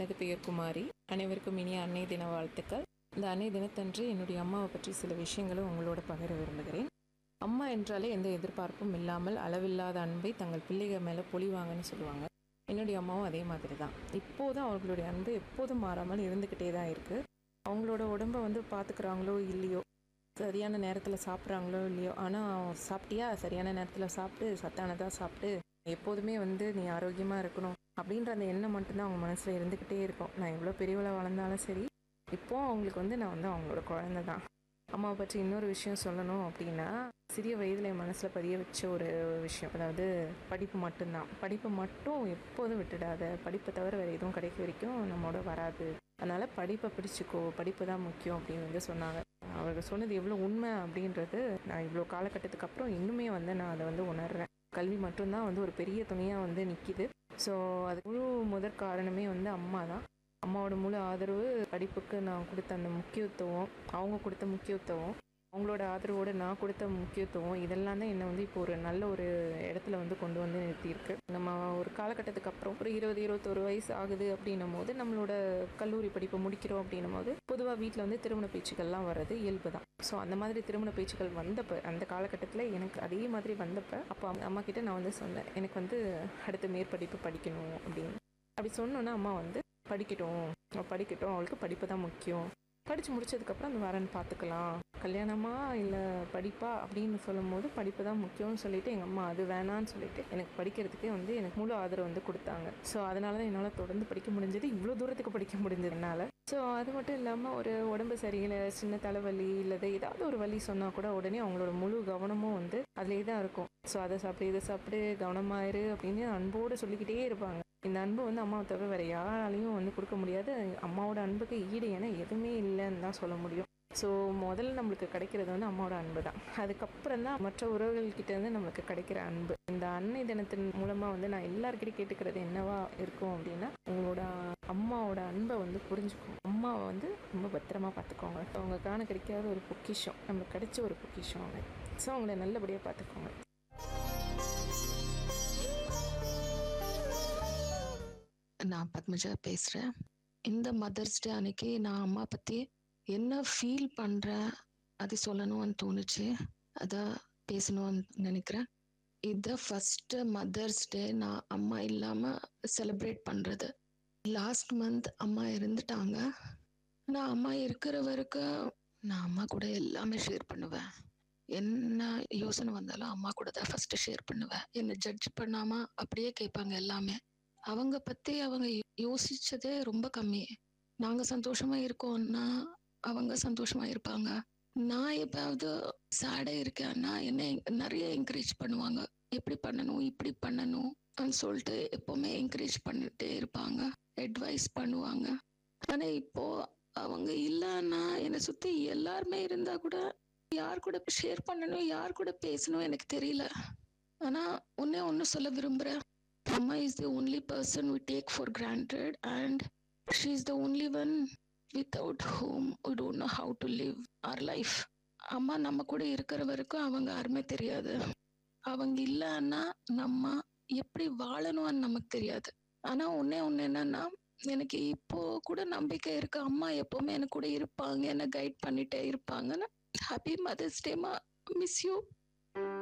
எனது பெயர் குமாரி அனைவருக்கும் இனிய அன்னை தின வாழ்த்துக்கள் இந்த அன்னை தினத்தன்று என்னுடைய அம்மாவை பற்றி சில விஷயங்களை உங்களோட பகிர விரும்புகிறேன் அம்மா என்றாலே எந்த எதிர்பார்ப்பும் இல்லாமல் அளவில்லாத அன்பை தங்கள் பிள்ளைகள் மேலே பொழிவாங்கன்னு சொல்லுவாங்க என்னுடைய அம்மாவும் அதே மாதிரி தான் இப்போதும் அவர்களுடைய அன்பு எப்போதும் மாறாமல் இருந்துக்கிட்டே தான் இருக்குது அவங்களோட உடம்பை வந்து பார்த்துக்கிறாங்களோ இல்லையோ சரியான நேரத்தில் சாப்பிட்றாங்களோ இல்லையோ ஆனால் சாப்பிட்டியா சரியான நேரத்தில் சாப்பிட்டு சத்தானதாக சாப்பிட்டு எப்போதுமே வந்து நீ ஆரோக்கியமாக இருக்கணும் அப்படின்ற அந்த எண்ணம் மட்டும்தான் அவங்க மனசில் இருந்துக்கிட்டே இருக்கும் நான் எவ்வளோ பெரியவளாக வளர்ந்தாலும் சரி இப்போ அவங்களுக்கு வந்து நான் வந்து அவங்களோட குழந்தை தான் அம்மாவை பற்றி இன்னொரு விஷயம் சொல்லணும் அப்படின்னா சிறிய வயதில் என் மனசில் பதிய வச்ச ஒரு விஷயம் அதாவது படிப்பு மட்டும்தான் படிப்பை மட்டும் எப்போதும் விட்டுடாத படிப்பை தவிர வேறு எதுவும் கிடைக்க வரைக்கும் நம்மோட வராது அதனால் படிப்பை பிடிச்சிக்கோ படிப்பு தான் முக்கியம் அப்படின்னு வந்து சொன்னாங்க அவர்கள் சொன்னது எவ்வளோ உண்மை அப்படின்றது நான் இவ்வளோ காலகட்டத்துக்கு அப்புறம் இன்னுமே வந்து நான் அதை வந்து உணர்றேன் கல்வி மட்டும்தான் வந்து ஒரு பெரிய துணையாக வந்து நிற்கிது ஸோ அது முழு முதற் காரணமே வந்து அம்மா தான் அம்மாவோட முழு ஆதரவு படிப்புக்கு நான் கொடுத்த அந்த முக்கியத்துவம் அவங்க கொடுத்த முக்கியத்துவம் அவங்களோட ஆதரவோடு நான் கொடுத்த முக்கியத்துவம் இதெல்லாம் தான் என்னை வந்து இப்போ ஒரு நல்ல ஒரு இடத்துல வந்து கொண்டு வந்து நிறுத்தியிருக்கு நம்ம ஒரு காலகட்டத்துக்கு அப்புறம் ஒரு இருபது இருபத்தொரு வயசு ஆகுது அப்படின்னும் போது நம்மளோட கல்லூரி படிப்பை முடிக்கிறோம் அப்படின்னும் போது பொதுவாக வீட்டில் வந்து திருமண பேச்சுக்கள்லாம் வர்றது இயல்பு தான் ஸோ அந்த மாதிரி திருமண பேச்சுக்கள் வந்தப்போ அந்த காலகட்டத்தில் எனக்கு அதே மாதிரி வந்தப்போ அப்போ அம்மா கிட்ட நான் வந்து சொன்னேன் எனக்கு வந்து அடுத்த மேற்படிப்பு படிக்கணும் அப்படின்னு அப்படி சொன்னோன்னா அம்மா வந்து படிக்கட்டும் அவ படிக்கட்டும் அவளுக்கு படிப்பு தான் முக்கியம் படித்து முடிச்சதுக்கப்புறம் அந்த வரன் பார்த்துக்கலாம் கல்யாணமா இல்லை படிப்பா அப்படின்னு சொல்லும் போது படிப்பு தான் முக்கியம்னு சொல்லிட்டு எங்கள் அம்மா அது வேணான்னு சொல்லிட்டு எனக்கு படிக்கிறதுக்கே வந்து எனக்கு முழு ஆதரவு வந்து கொடுத்தாங்க ஸோ அதனால தான் என்னால் தொடர்ந்து படிக்க முடிஞ்சது இவ்வளோ தூரத்துக்கு படிக்க முடிஞ்சது என்னால் ஸோ அது மட்டும் இல்லாமல் ஒரு உடம்பு சரியில்லை சின்ன தலைவலி இல்லது ஏதாவது ஒரு வலி சொன்னால் கூட உடனே அவங்களோட முழு கவனமும் வந்து அதிலே தான் இருக்கும் ஸோ அதை சாப்பிடு இதை சாப்பிடு கவனமாயிரு அப்படின்னு அன்போடு சொல்லிக்கிட்டே இருப்பாங்க இந்த அன்பு வந்து அம்மாவை தவிர வேறு யாராலையும் வந்து கொடுக்க முடியாது அம்மாவோட அன்புக்கு ஈடு என எதுவுமே இல்லைன்னு தான் சொல்ல முடியும் ஸோ முதல்ல நம்மளுக்கு கிடைக்கிறது வந்து அம்மாவோட அன்பு தான் அதுக்கப்புறம் தான் மற்ற உறவுகள்கிட்ட இருந்து நம்மளுக்கு கிடைக்கிற அன்பு இந்த அன்னை தினத்தின் மூலமாக வந்து நான் எல்லாருக்கிட்டையும் கேட்டுக்கிறது என்னவா இருக்கும் அப்படின்னா உங்களோட அம்மாவோட அன்பை வந்து புரிஞ்சுக்கோங்க அம்மாவை வந்து ரொம்ப பத்திரமா பார்த்துக்கோங்க அவங்க காண கிடைக்காத ஒரு பொக்கிஷம் நம்மளுக்கு கிடைச்ச ஒரு பொக்கிஷம் அவங்க ஸோ அவங்கள நல்லபடியாக பார்த்துக்கோங்க நான் பத்மஜா பேசுகிறேன் இந்த மதர்ஸ் டே அன்னைக்கு நான் அம்மா பற்றி என்ன ஃபீல் பண்ணுறேன் அது சொல்லணும்னு தோணுச்சு அதான் பேசணும்னு நினைக்கிறேன் இது ஃபஸ்ட்டு மதர்ஸ் டே நான் அம்மா இல்லாமல் செலிப்ரேட் பண்ணுறது லாஸ்ட் மந்த் அம்மா இருந்துட்டாங்க நான் அம்மா இருக்கிற வரைக்கும் நான் அம்மா கூட எல்லாமே ஷேர் பண்ணுவேன் என்ன யோசனை வந்தாலும் அம்மா கூட தான் ஃபர்ஸ்ட் ஷேர் பண்ணுவேன் என்னை ஜட்ஜ் பண்ணாம அப்படியே கேட்பாங்க எல்லாமே அவங்க பத்தி அவங்க யோசிச்சதே ரொம்ப கம்மி நாங்க சந்தோஷமா இருக்கோம்னா அவங்க சந்தோஷமா இருப்பாங்க நான் எப்பாவது சேடா இருக்கேன்னா என்ன நிறைய என்கரேஜ் பண்ணுவாங்க எப்படி பண்ணணும் இப்படி பண்ணணும் அப்படின்னு சொல்லிட்டு எப்பவுமே என்கரேஜ் பண்ணிட்டே இருப்பாங்க அட்வைஸ் பண்ணுவாங்க ஆனா இப்போ அவங்க இல்லைன்னா என்னை சுத்தி எல்லாருமே இருந்தா கூட யார் கூட ஷேர் பண்ணணும் யார் கூட பேசணும் எனக்கு தெரியல ஆனா ஒன்னே ஒன்னு சொல்ல விரும்புறேன் அம்மா is the only person we take for granted and she is the only one without whom we don't know how to live our life அம்மா நம்ம கூட இருக்கிற வரைக்கும் அவங்க யாருமே தெரியாது அவங்க இல்லைன்னா நம்ம எப்படி வாழணும்னு நமக்கு தெரியாது ஆனா ஒன்னே ஒண்ணு என்னன்னா எனக்கு இப்போ கூட நம்பிக்கை இருக்கு அம்மா எப்பவுமே எனக்கு கூட இருப்பாங்க என்ன கைட் பண்ணிட்டே இருப்பாங்கன்னு ஹாப்பி மதர்ஸ் டேமா மிஸ் யூ